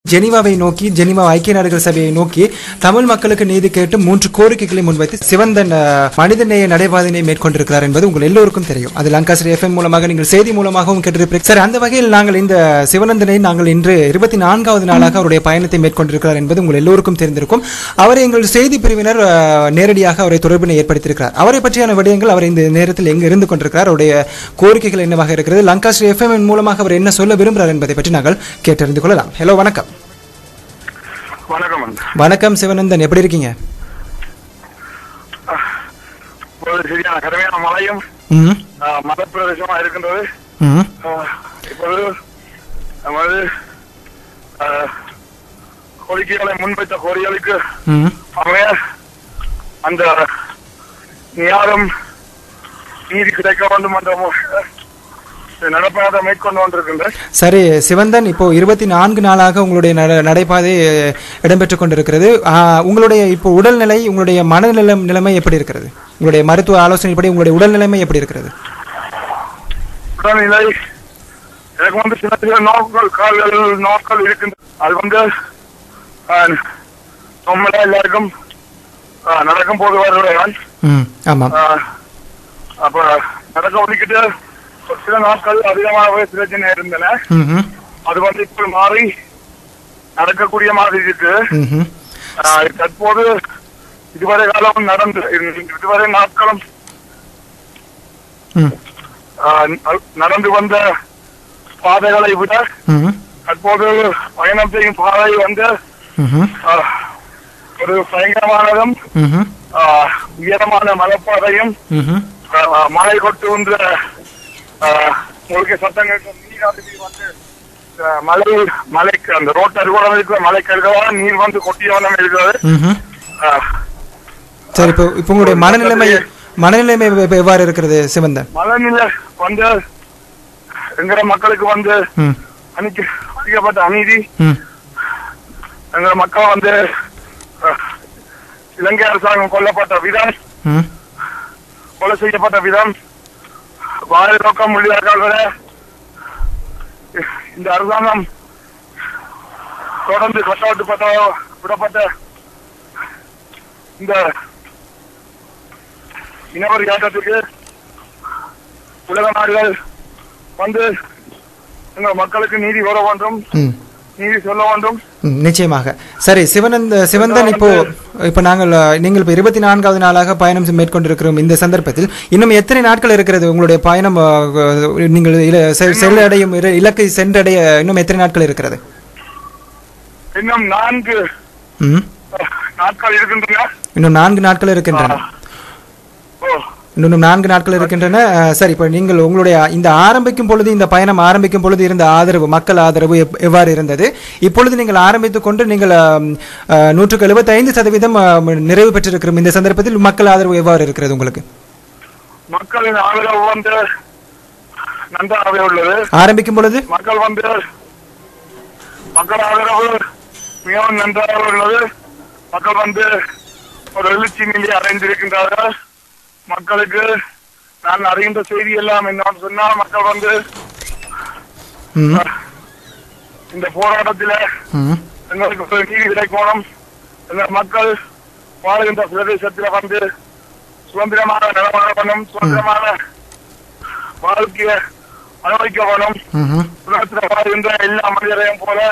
ஜெனீவாவை நோக்கி ஜெனீவா ஐக்கிய நாடுகள் சபையை நோக்கி தமிழ் மக்களுக்கு நீதி கேட்டு மூன்று கோரிக்கைகளை முன்வைத்து சிவந்தன் அஹ், மனிதநேய நடைபாதையை மேற்கொண்டிருக்கிறார் என்பது உங்கள் எல்லோருக்கும் தெரியும் அது லங்காசிரி எஃப்எம் மூலமாக நீங்கள் செய்தி மூலமாகவும் கேட்டிருப்பீர்கள் சரி அந்த வகையில் நாங்கள் இந்த சிவனந்தனை நாங்கள் இன்று இருபத்தி நான்காவது நாளாக அவருடைய பயணத்தை மேற்கொண்டிருக்கிறார் என்பது உங்கள் எல்லோருக்கும் தெரிந்திருக்கும் அவரை எங்கள் செய்தி பிரிவினர் அஹ், நேரடியாக அவரை தொடர்பினை ஏற்படுத்தியிருக்கிறார் அவரை பற்றியான விடயங்கள் அவர் இந்த நேரத்தில் எங்கு இருந்து கொண்டிருக்கிறார் அவருடைய கோரிக்கைகள் என்னவாக இருக்கிறது லங்காஸ்ரீ எஃப்எம் மூலமாக அவர் என்ன சொல்ல விரும்புகிறார் என்பதை பற்றி நாங்கள் கேட்டறிந்து கொள்ளலாம் ஹலோ வணக்கம் வணக்கம் அண்ணா. வணக்கம் சிவனந்தன் எப்படி இருக்கீங்க இப்போது சரியான கடுமையான மழையும் ம் ஆஹ், மலைப்பிரதேசமா இருக்கின்றது ம் ஆஹ், இப்போது நமது ஆஹ், கோரிக்கைகளை முன்வைத்த கோரிக்கைகளுக்கு ம் அமைய அந்த நியாயம் நீதி கிடைக்க வேண்டும் என்ற மு- நடப்பதை மேற்கொண்டு கொண்டிருக்கின்றேன் சரி சிவந்தன் இப்போ இருபத்தி நான்கு நாளாக உங்களுடைய நட- நடைபாதை அஹ், இடம்பெற்றுக் கொண்டிருக்கிறது ஆ, உங்களுடைய இப்போ உடல்நிலை உங்களுடைய மனநிலை நிலைமை எப்படி இருக்கிறது உங்களுடைய மருத்துவ ஆலோசனைப்படி உங்களுடைய உடல் நிலைமை எப்படி இருக்கிறது உடல்நிலை எனக்கு வந்து சில சில நோக்கள் கால்கள் நோக்கள் இருக்கின்றது அது வந்து நம்மள எல்லாருக்கும் ஆஹ், நடக்கும் போது வருவேன் ம் ஆமாம் அப்ப நடக்க ஒதுக்கிட்டு ஒரு சில நாட்கள் அதிகமாகவே பிரச்சனை இருந்தன ம் ம் அது வந்து இப்ப மாறி நடக்கக்கூடிய மாதிரி இருக்கு ம் ஆஹ், தற்போது இதுவரை காலம் நடந்து இதுவரை நாட்களும் ம் ஆஹ், ந- நடந்து வந்த பாதைகளை விட ம் தற்போது பயணம் செய்யும் பாதை வந்து ம் ஆஹ், ஒரு பயங்கரமானதும் ம் ஆஹ், உயரமான மலைப்பாதையும் ம் ஆஹ், மழை கொட்டுகின்ற ஆஹ், உங்களுக்கு சத்தங்கள் நீராடி வந்து ஆஹ், மலை மலைக்கு அந்த ரோட் அருகோணம் இருக்கிற மலை கருகவான நீர் வந்து கொட்டியவனம் இருக்கிறது ம் ஆஹ், சரி இப்போ இப்போ உங்களுடைய மனநிலைமை மனநிலைமை எவ்வ- எவ்வாறு இருக்கிறது சிவந்தன் மழைநிலை வந்து எங்கிற மக்களுக்கு வந்து ம் அன்னைக்கு அளிக்கப்பட்ட அநீதி ம் எங்க மக்கள் வந்து அஹ், இலங்கை அரசாங்கம் கொல்லப்பட்ட விதம் ம் கொலை செய்யப்பட்ட விதம் வாழை நோக்கம் உள்ளியார்கள் வர இந்த அரசாங்கம் தொடர்ந்து கட்டப்பட்ட விடப்பட்ட இந்த இனவரி ஆட்டத்துக்கு உலக நாடுகள் வந்து எங்கள் மக்களுக்கு நீதி வர வேண்டும் ம் நீதி சொல்ல வேண்டும் ம், நிச்சயமாக சரி சிவனந்த சிவந்தன் இப்போ இப்போ நாங்கள் அஹ், நீங்கள் இப்போ இருபத்தி நான்காவது நாளாக பயணம் செ- மேற்கொண்டிருக்கிறோம் இந்த சந்தர்ப்பத்தில் இன்னும் எத்தனை நாட்கள் இருக்கிறது உங்களுடைய பயணம் அஹ், அஹ், நீங்கள் இல- செ- செல்லடையும் இர- இலக்கை சென்றடைய இன்னும் எத்தனை நாட்கள் இருக்கிறது இன்னும் நான்கு ம் அஹ், நாட்கள் இருக்கின்றன இன்னும் நான்கு நாட்கள் இருக்கின்றன ஓ இன்னும் நான்கு நாட்கள் இருக்கின்றன அஹ், சரி இப்போ நீங்கள் உங்களுடைய இந்த ஆரம்பிக்கும் பொழுது இந்த பயணம் ஆரம்பிக்கும் பொழுது இருந்த ஆதரவு மக்கள் ஆதரவு எப்- எவ்வாறு இருந்தது இப்பொழுது நீங்கள் ஆரம்பித்துக் கொண்டு நீங்கள் அஹ், அஹ், நூற்றுக்கு எழுபத்தி ஐந்து சதவீதம் அஹ், நிறைவு பெற்றிருக்கிறோம் இந்த சந்தர்ப்பத்தில் மக்கள் ஆதரவு எவ்வாறு இருக்கிறது உங்களுக்கு மக்களின் ஆதரவு வந்து நன்றாகவே உள்ளது ஆரம்பிக்கும் பொழுது மக்கள் வந்து மக்கள் ஆதரவு மிகவும் நன்றாக உள்ளது மக்கள் வந்து ஒரு எழுச்சி நிலை அடைந்திருக்கின்றார்கள் மக்களுக்கு நான் அறிகின்ற செய்தி எல்லாம் என்னன்னு சொன்னால் மக்கள் வந்து ம், இந்த போராட்டத்தில ம், எங்களுக்கு ஒரு நீதி கிடைக்கணும் எங்கள் மக்கள் வாழ்கின்ற பிரதேசத்தில் வந்து சுதந்திரமான நடமாடணும் சுதந்திரமான வாழ்க்கையை அனுபவிக்க வேணும் ம்ஹும். உலகத்தில் வாழ்கின்ற எல்லா மனிதரையும் போல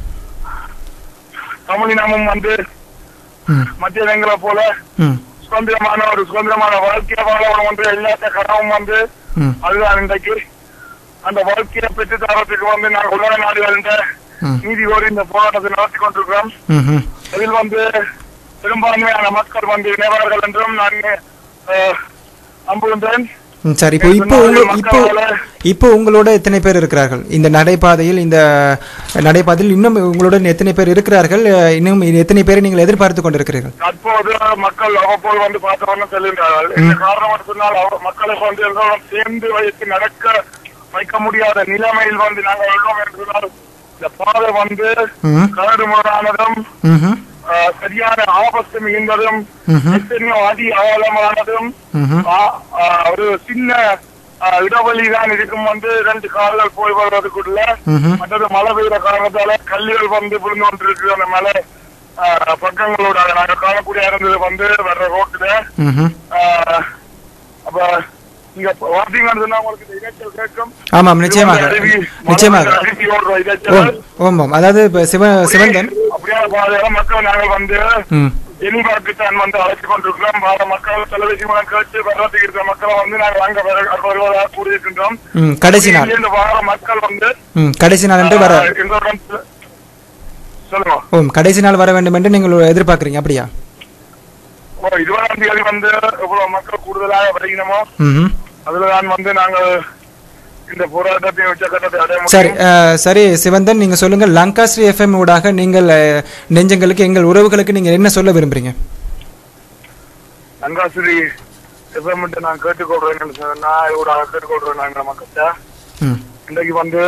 தமிழினமும் வந்து ம், மத்திய இனங்களை போல ம், சுதந்திரமான ஒரு சுதந்திரமான வாழ்க்கையை வாழணும் என்று எல்லாத்த கனவும் வந்து ம், அதுதான் இன்றைக்கு அந்த வாழ்க்கையை பெற்று தரத்துக்கு வந்து நாங்கள் உலக நாடுகள் என்ற ம். நீதி கோரி இந்த போராட்டத்தை நடத்தி கொண்டிருக்கிறோம் ம்ஹும். இதில் வந்து பெரும்பான்மையான மக்கள் வந்து இணைவார்கள் என்றும் நான் அஹ், நம்புகின்றேன் ம், சரி இப்போ இப்போ உங்க இப்போ இப்போ உங்களோட எத்தனை பேர் இருக்கிறார்கள் இந்த நடைபாதையில் இந்த நடைபாதையில் இன்னும் உங்களுடன் எத்தனை பேர் இருக்கிறார்கள் அஹ், இன்னும் எத்தனை பேரை நீங்கள் எதிர்பார்த்து கொண்டிருக்கிறீர்கள் தற்போது மக்கள் அவ்வப்போது வந்து பார்த்தவர்கள் செல்கின்றார்கள் என்ன காரணம் என்று சொன்னால் அவர் மக்களுக்கு வந்து எல்லோரும் சேர்ந்து வைத்து நடக்க வைக்க முடியாத நிலைமையில் வந்து நாங்கள் உள்ளோம் என்று சொன்னால் இந்த பாதை வந்து ம், கரடு முரடானதும் ம்ஹும், ஆஹ், சரியான ஆபத்து மிகுந்ததும் ம்ஹும், எத்தனையோ அடி ஆழமானதும் ம்ஹும், ஆ- ஆஹ், ஒரு சின்ன ஆஹ், இடைவெளி தான் இருக்கும் வந்து ரெண்டு கால்கள் போய் வர்றதுக்குள்ள ம்ஹும். மற்றது மழை பெய்யுற காரணத்தால கல்லுகள் வந்து விழுந்து கொண்டிருக்கு அந்த மலை ஆஹ், பக்கங்களோட நாங்க காணக்கூடிய இருந்தது வந்து வர்ற ரோட்டுல ம்ஹும். ஆஹ், அப்ப நீங்க வார்த்தீங்கன்னு சொன்னா உங்களுக்கு இந்த இரைச்சல் கேட்கும் ஆமாம் நிச்சயமாக அருவி, மலை நிச்சயமாக அருவி ஓடுற ஓம் இரைச்சல் ஓம் ஓம் அதாவது இப்ப சிவ சிவந்தன் அப்படியான பாதையில மக்கள் நாங்கள் வந்து ம் ஜெனிவாக்கு தான் வந்து அழைத்து கொண்டிருக்கிறோம் வர மக்கள் தொலைபேசி மூலம் கேட்டு வர்றதுக்கு இருக்கிற மக்களை வந்து நாங்கள் அங்க வர- வருவதாக கூறியிருக்கின்றோம் ம் கடைசி நாள் இங்கிருந்து வர மக்கள் வந்து ம் கடைசி நாள் என்று வர ஆஹ், எங்களுடன் சொ- சொல்லுங்க ஓம் கடைசி நாள் வர வேண்டும் என்று நீங்கள் எதிர்பார்க்குறீங்க அப்படியா ஓ, இருபதாம் தேதி வந்து எவ்வளவு மக்கள் கூடுதலாக வருகிறோமோ ம் அதுலதான் வந்து நாங்கள் இந்த போராட்டத்தை உச்சக்கட்டத்தை அடைய சரி முடியும் அஹ், சரி சிவந்தன் நீங்க சொல்லுங்க லங்காஸ்ரீ எஃப்எம் ஊடாக நீங்கள் அஹ், நெஞ்சங்களுக்கு எங்கள் உறவுகளுக்கு நீங்க என்ன சொல்ல விரும்புறீங்க லங்காசிரி எஃப்எம் நான் கேட்டுக்கொள்றேன் நான் இவரோட கேட்டுக்கொள்றேன் நாங்கள் மக்கள்கிட்ட ம் இன்றைக்கு வந்து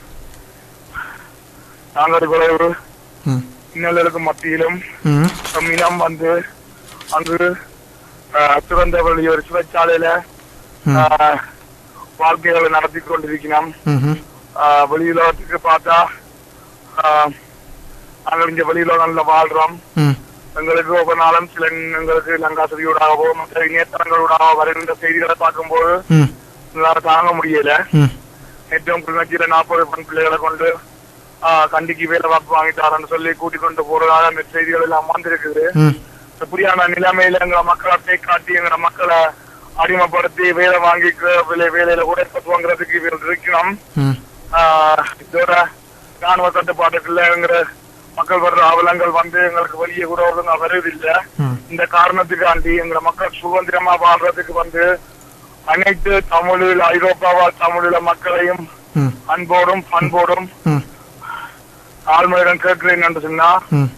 நாங்கள் குறைவு ம் இன்னலுக்கு மத்தியிலும் ம் நம் இனம் வந்து அங்கு ஆஹ், திறந்த வழி ஒரு சிறைச்சாலையில ம். ஆஹ், வாழ்க்கைகளை நடத்தி கொண்டிருக்கிறோம் ம்ஹும். ஆஹ், வெளியுலகத்துக்கு பார்த்தா ஆஹ், நாங்கள் இங்க வெளியுலகங்கள்ல வாழ்றோம் ம் எங்களுக்கு ஒவ்வொரு நாளும் சில எங்களுக்கு லங்காசதியூடாகவோ மற்ற இணையதளங்களூடாகவோ வருகின்ற செய்திகளை பார்க்கும்போது ம் எங்களால தாங்க முடியல ம் நேற்று கிளிநொச்சியில நாற்பது பெண் பிள்ளைகளை கொண்டு ஆஹ், கண்டிக்கு வேலை வாக்கு வாங்கிட்டாருன்னு சொல்லி கூட்டிக் கொண்டு போறதாக அந்த செய்திகள் எல்லாம் வந்திருக்குது ம் இப்படியான நிலைமையில எங்க மக்களை அட்டை காட்டி எங்க மக்களை அடிமைப்படுத்தி வேலை வாங்கி வேலை வேலையில கூட வாங்குறதுக்கு இவர்கள் இருக்கணும் ம் ஆஹ், இதோட ராணுவ கட்டுப்பாட்டுக்குள்ள எங்கிற மக்கள் வர்ற அவலங்கள் வந்து எங்களுக்கு வெளியே கூட ஒழுங்கா வருவதில்லை ம் இந்த காரணத்துக்காண்டி எங்க மக்கள் சுதந்திரமா வாழ்றதுக்கு வந்து அனைத்து தமிழில் ஐரோப்பாவால் தமிழில மக்களையும் ம் அன்போடும் பண்போடும் ம் ஆழ்மையிடம் கேட்கிறேன் என்று சொன்னா ம்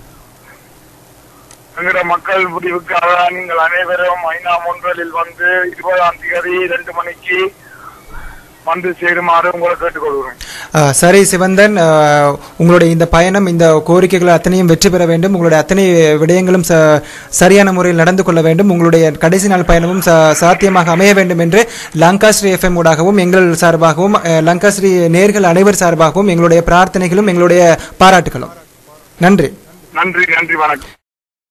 எங்கட மக்கள் முடிவுக்காக நீங்கள் அனைவரும் ஐநா முன்றலில் வந்து இருபதாம் தேதி ரெண்டு மணிக்கு வந்து சேருமாறு உங்களை கேட்டுக்கொள்கிறேன் அஹ், சரி சிவந்தன் அஹ், உங்களுடைய இந்த பயணம் இந்த கோரிக்கைகள் அத்தனையும் வெற்றி பெற வேண்டும் உங்களுடைய அத்தனை விடயங்களும் ச- சரியான முறையில் நடந்து கொள்ள வேண்டும் உங்களுடைய கடைசி நாள் பயணமும் ச- சாத்தியமாக அமைய வேண்டும் என்று லங்காஸ்ரீ எஃப்எம் ஊடாகவும் எங்கள் சார்பாகவும் அஹ், லங்காஸ்ரீ நேர்கள் அனைவர் சார்பாகவும் எங்களுடைய பிரார்த்தனைகளும் எங்களுடைய பாராட்டுகளும் நன்றி நன்றி நன்றி வணக்கம்